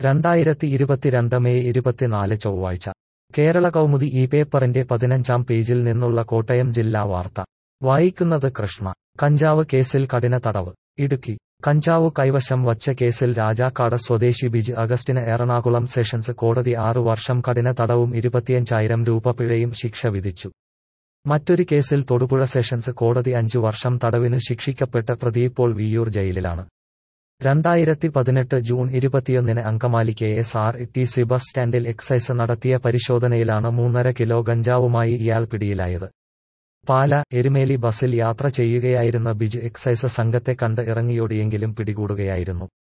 രണ്ടായിരത്തി ഇരുപത്തിരണ്ട് മെയ് ഇരുപത്തിനാല് ചൊവ്വാഴ്ച കേരള കൗമുദി ഈ പേപ്പറിന്റെ പതിനഞ്ചാം പേജിൽ നിന്നുള്ള കോട്ടയം ജില്ലാ വാർത്ത വായിക്കുന്നത് കൃഷ്ണ കഞ്ചാവ് കേസിൽ കഠിന തടവ് ഇടുക്കി കഞ്ചാവ് കൈവശം വച്ച കേസിൽ രാജാക്കാട് സ്വദേശി ബിജ് അഗസ്റ്റിന് എറണാകുളം സെഷൻസ് കോടതി ആറു വർഷം കഠിന തടവും ഇരുപത്തിയഞ്ചായിരം രൂപ പിഴയും ശിക്ഷ വിധിച്ചു മറ്റൊരു കേസിൽ തൊടുപുഴ സെഷൻസ് കോടതി അഞ്ചു വർഷം തടവിനു ശിക്ഷിക്കപ്പെട്ട പ്രതി ഇപ്പോൾ വിയ്യൂർ ജയിലിലാണ് രണ്ടായിരത്തി പതിനെട്ട് ജൂൺ ഇരുപത്തിയൊന്നിന് Angamaly K S R T C bus സ്റ്റാൻഡിൽ എക്സൈസ് നടത്തിയ പരിശോധനയിലാണ് മൂന്നര കിലോ ഗഞ്ചാവുമായി ഇയാൾ പിടിയിലായത് പാല എരുമേലി ബസിൽ യാത്ര ചെയ്യുകയായിരുന്ന ബിജു എക്സൈസ് സംഘത്തെ കണ്ട് ഇറങ്ങിയോടിയെങ്കിലും പിടികൂടുകയായിരുന്നു